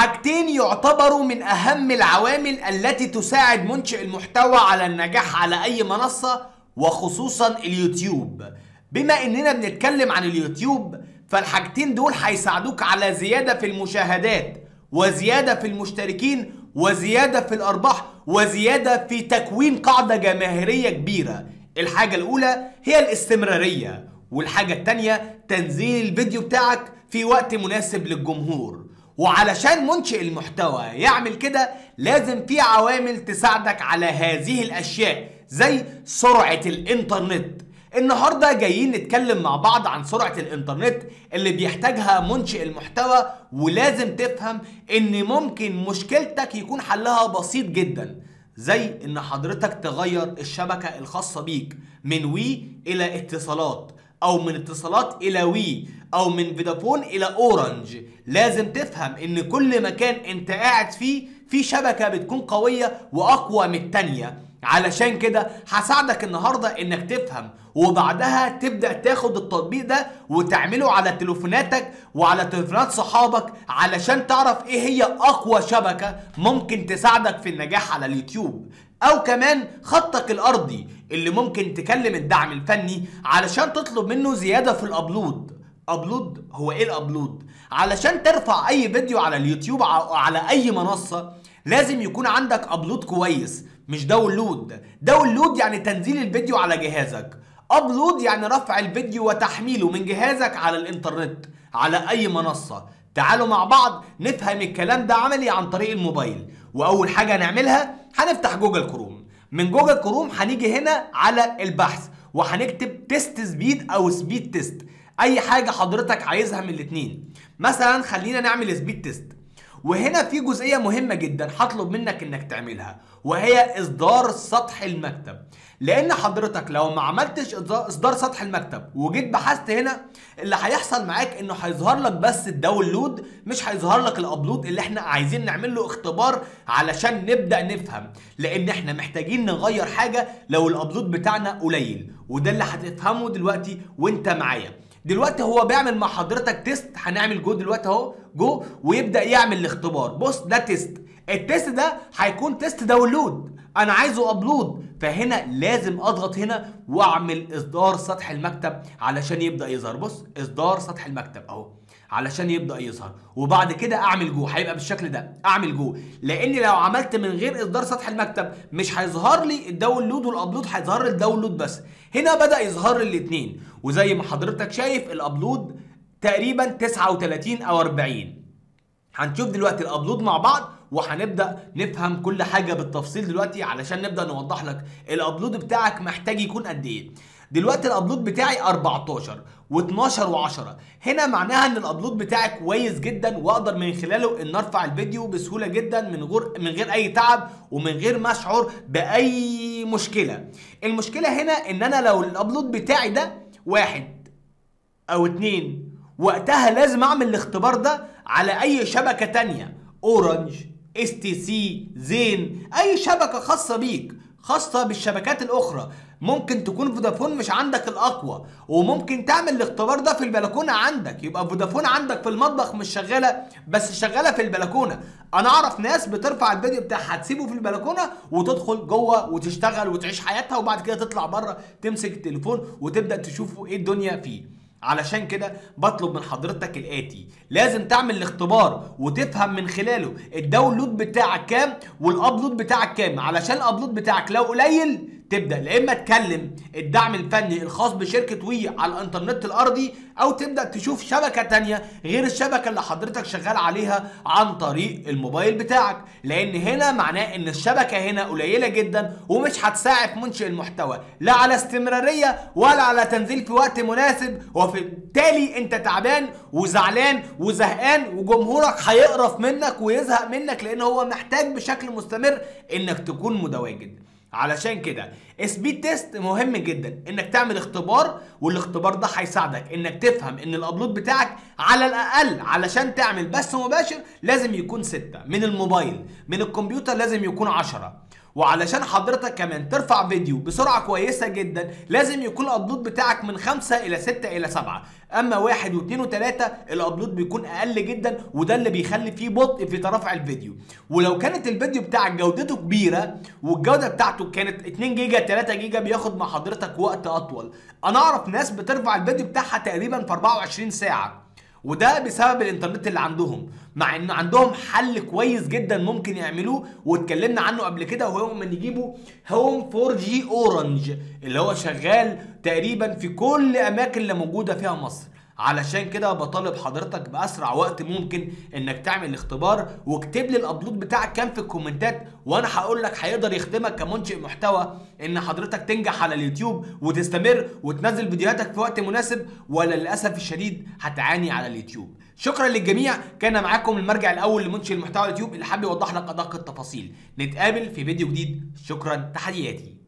حاجتين يعتبروا من اهم العوامل التي تساعد منشئ المحتوى على النجاح على اي منصة وخصوصا اليوتيوب بما اننا بنتكلم عن اليوتيوب فالحاجتين دول هيساعدوك على زيادة في المشاهدات وزيادة في المشتركين وزيادة في الارباح وزيادة في تكوين قاعدة جماهيرية كبيرة الحاجة الاولى هي الاستمرارية والحاجة التانية تنزيل الفيديو بتاعك في وقت مناسب للجمهور وعلشان منشئ المحتوى يعمل كده لازم في عوامل تساعدك على هذه الاشياء زي سرعة الانترنت النهارده جايين نتكلم مع بعض عن سرعة الانترنت اللي بيحتاجها منشئ المحتوى ولازم تفهم ان ممكن مشكلتك يكون حلها بسيط جدا زي ان حضرتك تغير الشبكة الخاصة بيك من وي الى اتصالات او من اتصالات الى وي او من فودافون الى اورنج لازم تفهم ان كل مكان انت قاعد فيه في شبكة بتكون قوية واقوى من التانية علشان كده هساعدك النهارده انك تفهم وبعدها تبدا تاخد التطبيق ده وتعمله على تليفوناتك وعلى تليفونات صحابك علشان تعرف ايه هي اقوى شبكه ممكن تساعدك في النجاح على اليوتيوب او كمان خطك الارضي اللي ممكن تكلم الدعم الفني علشان تطلب منه زياده في الابلود ابلود هو ايه الابلود علشان ترفع اي فيديو على اليوتيوب او على اي منصه لازم يكون عندك ابلود كويس مش داونلود داونلود يعني تنزيل الفيديو على جهازك ابلود يعني رفع الفيديو وتحميله من جهازك على الانترنت على اي منصة تعالوا مع بعض نفهم الكلام ده عملي عن طريق الموبايل واول حاجة هنعملها هنفتح جوجل كروم من جوجل كروم هنيجي هنا على البحث وهنكتب تيست سبيد او سبيد تيست اي حاجة حضرتك عايزها من الاتنين مثلا خلينا نعمل سبيد تيست وهنا في جزئيه مهمه جدا هطلب منك انك تعملها وهي اصدار سطح المكتب لان حضرتك لو ما عملتش اصدار سطح المكتب وجيت بحثت هنا اللي هيحصل معاك انه هيظهر لك بس الداونلود مش هيظهر لك الابلود اللي احنا عايزين نعمل له اختبار علشان نبدا نفهم لان احنا محتاجين نغير حاجه لو الابلود بتاعنا قليل وده اللي هتفهمه دلوقتي وانت معايا دلوقتي هو بيعمل مع حضرتك تيست هنعمل جو دلوقتي اهو جو ويبدا يعمل الاختبار بص ده تيست التيست ده هيكون تيست داونلود انا عايزه ابلود فهنا لازم اضغط هنا واعمل اصدار سطح المكتب علشان يبدا يظهر بص اصدار سطح المكتب اهو علشان يبدا يظهر وبعد كده اعمل جو هيبقى بالشكل ده اعمل جو لان لو عملت من غير اصدار سطح المكتب مش هيظهر لي الداونلود والابلود هيظهر لي الداونلود بس هنا بدا يظهر لي الاثنين وزي ما حضرتك شايف الابلود تقريبا 39 او 40 هنشوف دلوقتي الابلود مع بعض وهنبدا نفهم كل حاجه بالتفصيل دلوقتي علشان نبدا نوضح لك الابلود بتاعك محتاج يكون قد ايه دلوقتي الابلود بتاعي 14 و12 و10 هنا معناها ان الابلود بتاعي كويس جدا واقدر من خلاله ان ارفع الفيديو بسهوله جدا من غير من غير اي تعب ومن غير ما اشعر باي مشكله المشكله هنا ان انا لو الابلود بتاعي ده واحد او اتنين وقتها لازم اعمل الاختبار ده على اي شبكه تانية اورنج اس تي سي زين اي شبكه خاصه بيك خاصه بالشبكات الاخرى ممكن تكون فودافون مش عندك الاقوى وممكن تعمل الاختبار ده في البلكونه عندك يبقى فودافون عندك في المطبخ مش شغاله بس شغاله في البلكونه انا اعرف ناس بترفع الفيديو بتاعها تسيبه في البلكونه وتدخل جوه وتشتغل وتعيش حياتها وبعد كده تطلع بره تمسك التليفون وتبدا تشوف ايه الدنيا فيه علشان كده بطلب من حضرتك الاتي لازم تعمل الاختبار وتفهم من خلاله الداونلود بتاعك كام والابلود بتاعك كام علشان الابلود بتاعك لو قليل تبدا لا اما تكلم الدعم الفني الخاص بشركه وي على الانترنت الارضي او تبدا تشوف شبكه تانية غير الشبكه اللي حضرتك شغال عليها عن طريق الموبايل بتاعك لان هنا معناه ان الشبكه هنا قليله جدا ومش هتساعد منشئ المحتوى لا على استمراريه ولا على تنزيل في وقت مناسب وبالتالي انت تعبان وزعلان وزهقان وجمهورك هيقرف منك ويزهق منك لان هو محتاج بشكل مستمر انك تكون متواجد علشان كده سبيد تيست مهم جدا انك تعمل اختبار والاختبار ده هيساعدك انك تفهم ان الابلود بتاعك على الاقل علشان تعمل بث مباشر لازم يكون ستة من الموبايل من الكمبيوتر لازم يكون عشرة وعلشان حضرتك كمان ترفع فيديو بسرعة كويسة جدا لازم يكون الابلود بتاعك من 5 الى 6 الى 7 اما واحد واثنين وثلاثة الابلود بيكون اقل جدا وده اللي بيخلي فيه بطء في ترفع الفيديو ولو كانت الفيديو بتاعك جودته كبيرة والجودة بتاعته كانت 2 جيجا 3 جيجا بياخد مع حضرتك وقت اطول انا اعرف ناس بترفع الفيديو بتاعها تقريبا في 24 ساعة وده بسبب الانترنت اللي عندهم مع ان عندهم حل كويس جدا ممكن يعملوه واتكلمنا عنه قبل كده وهو من يجيبوا هوم 4 جي اورنج اللي هو شغال تقريبا في كل اماكن اللي موجوده فيها مصر علشان كده بطالب حضرتك باسرع وقت ممكن انك تعمل الاختبار واكتب لي الابلود بتاعك كام في الكومنتات وانا هقول لك هيقدر يخدمك كمنشئ محتوى ان حضرتك تنجح على اليوتيوب وتستمر وتنزل فيديوهاتك في وقت مناسب ولا للاسف الشديد هتعاني على اليوتيوب شكرا للجميع كان معاكم المرجع الاول لمنشئ المحتوى اليوتيوب اللي حابب يوضح لك ادق التفاصيل نتقابل في فيديو جديد شكرا تحياتي